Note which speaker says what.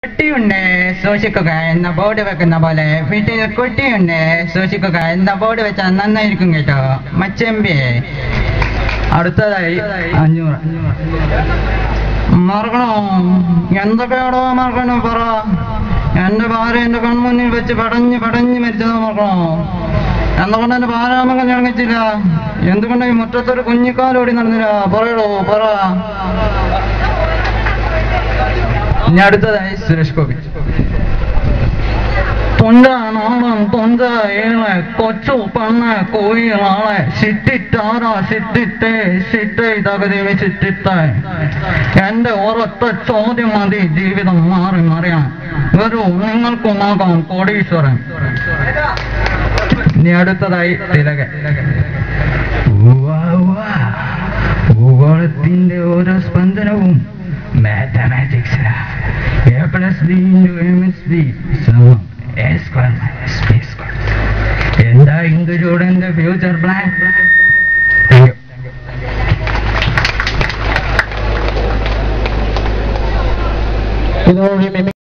Speaker 1: കുട്ടിയുണ്ട് സൂക്ഷിക്കുക എന്ന ബോർഡ് വെക്കുന്ന പോലെ വീട്ടിൽ കുട്ടിയുണ്ട് സൂക്ഷിക്കുക എന്ന ബോർഡ് വെച്ചാൽ നന്നായിരിക്കും കേട്ടോ മച്ചമ്പി അടുത്തതായി അഞ്ഞൂറ് മറക്കണോ എന്തൊക്കെയാടോ മറക്കണോ പറ എന്റെ ഭാര്യ എന്റെ കൺമുന്നിൽ വെച്ച് പടഞ്ഞ് പടഞ്ഞ് മരിച്ചതോ മറക്കണോ എന്തുകൊണ്ട് എന്റെ ഭാര്യാമ കല്യാണം കഴിച്ചില്ല എന്തുകൊണ്ട് ഈ മുറ്റത്തൊരു കുഞ്ഞിക്കാലോടി നടന്നില്ല പറയടോ പറ ഇനി അടുത്തതായി സുരേഷ് ഗോപി തൊണ്ട നാണം തൊണ്ട ഏള് കൊച്ചു പെണ്ണ് കോയിലാളെ സിറ്റിറ്റാറ സിറ്റിത്തെ സിറ്റേ തകതിമി സിറ്റിത്തെ എന്റെ ഒരൊറ്റ ചോദ്യം മതി ജീവിതം മാറി മറിയാൻ വരൂ നിങ്ങൾക്കുമാകാം കോടീശ്വരൻ ഇനി അടുത്തതായി തിലകൻ ഉവ്വ ഉവ്വ. ഭൂഗോളത്തിന്റെ ഓരോ സ്പന്ദനവും മാത്തമാറ്റിക്സിലാ A plus B into M S B സമം A square minus B square എന്താ ഇങ്ക് ചൂടന്റെ ഫ്യൂച്ചർ പ്ലാൻ
Speaker 2: ഇതോടെ